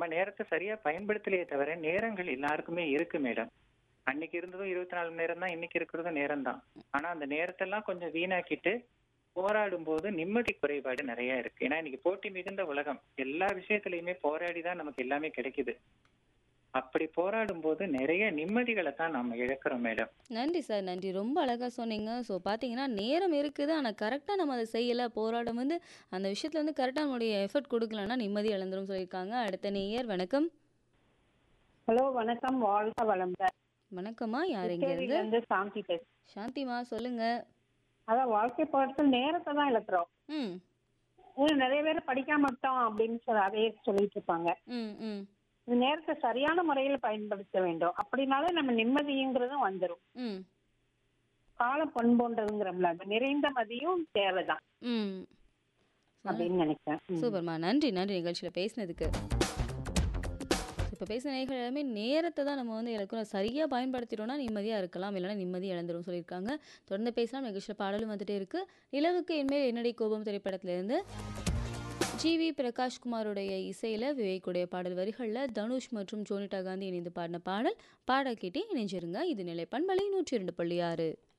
நம்ம நேரத்தை சரியா பயன்படுத்தலையே தவிர நேரங்கள் எல்லாருக்குமே இருக்கு மேடம் அன்னைக்கு இருந்ததும் இருபத்தி நாலு மணி நேரம் தான் இன்னைக்கு இருக்கிறதும் நேரம் தான் ஆனா அந்த நேரத்தெல்லாம் கொஞ்சம் வீணாக்கிட்டு போராடும் போது நிம்மதி குறைபாடு நிறைய இருக்கு ஏன்னா இன்னைக்கு போட்டி மிகுந்த உலகம் எல்லா விஷயத்திலயுமே போராடி தான் நமக்கு எல்லாமே கிடைக்குது அப்படி போராடும் போது நிறைய நிம்மதிகளை தான் நம்ம இழக்கிறோம் மேடம் நன்றி சார் நன்றி ரொம்ப அழகாக சொன்னீங்க ஸோ பார்த்தீங்கன்னா நேரம் இருக்குது ஆனால் கரெக்டாக நம்ம அதை செய்யலை போராடம் வந்து அந்த விஷயத்தில் வந்து கரெக்டாக நம்மளுடைய எஃபர்ட் கொடுக்கலன்னா நிம்மதி இழந்துரும் சொல்லியிருக்காங்க அடுத்த நேயர் வணக்கம் ஹலோ வணக்கம் வாழ்க வளமுடன் வணக்கம்மா யார் இங்க புதுச்சேரியில இருந்து இருந்து சாந்தி பேசு சாந்திமா சொல்லுங்க அதான் வாழ்க்கை பாடத்தில் நேரத்தை தான் இழக்கிறோம் ம் இன்னும் நிறைய பேர் படிக்காம விட்டோம் அப்படின்னு சொல்லி அதையே சொல்லிட்டு இருப்பாங்க ம் ம் இந்த நேரத்தை சரியான முறையில் பயன்படுத்த வேண்டும் அப்படின்னாலே நம்ம நிம்மதிங்கிறதும் வந்துடும் ம் காலம் பண்போன்றதுங்கிறோம்ல அந்த நிறைந்த மதியும் தேவைதான் ம் அப்படின்னு நினைக்கிறேன் ம். சூப்பர்மா நன்றி நன்றி நிகழ்ச்சியில் பேசினதுக்கு இப்போ பேசின நேர்கள் எல்லாமே நேரத்தை தான் நம்ம வந்து இழக்கிறோம் சரியாக பயன்படுத்திட்டோம்னா நிம்மதியாக இருக்கலாம் இல்லைன்னா நிம்மதி இழந்துரும் சொல்லியிருக்காங்க தொடர்ந்து பேசலாம் நிகழ்ச்சியில் பாடலும் வந்துட்டே இருக்கு நிலவுக்கு என்மேல் என்னடி கோபம் திரைப்படத்திலேருந்து ஜிவி பிரகாஷ்குமாருடைய இசையில் விவேக்குடைய பாடல் வரிகளில் தனுஷ் மற்றும் ஜோனிட்டா காந்தி இணைந்து பாடின பாடல் பாட கேட்டே இணைஞ்சிருங்க இது நிலை பண்பலை நூற்றி இரண்டு புள்ளி ஆறு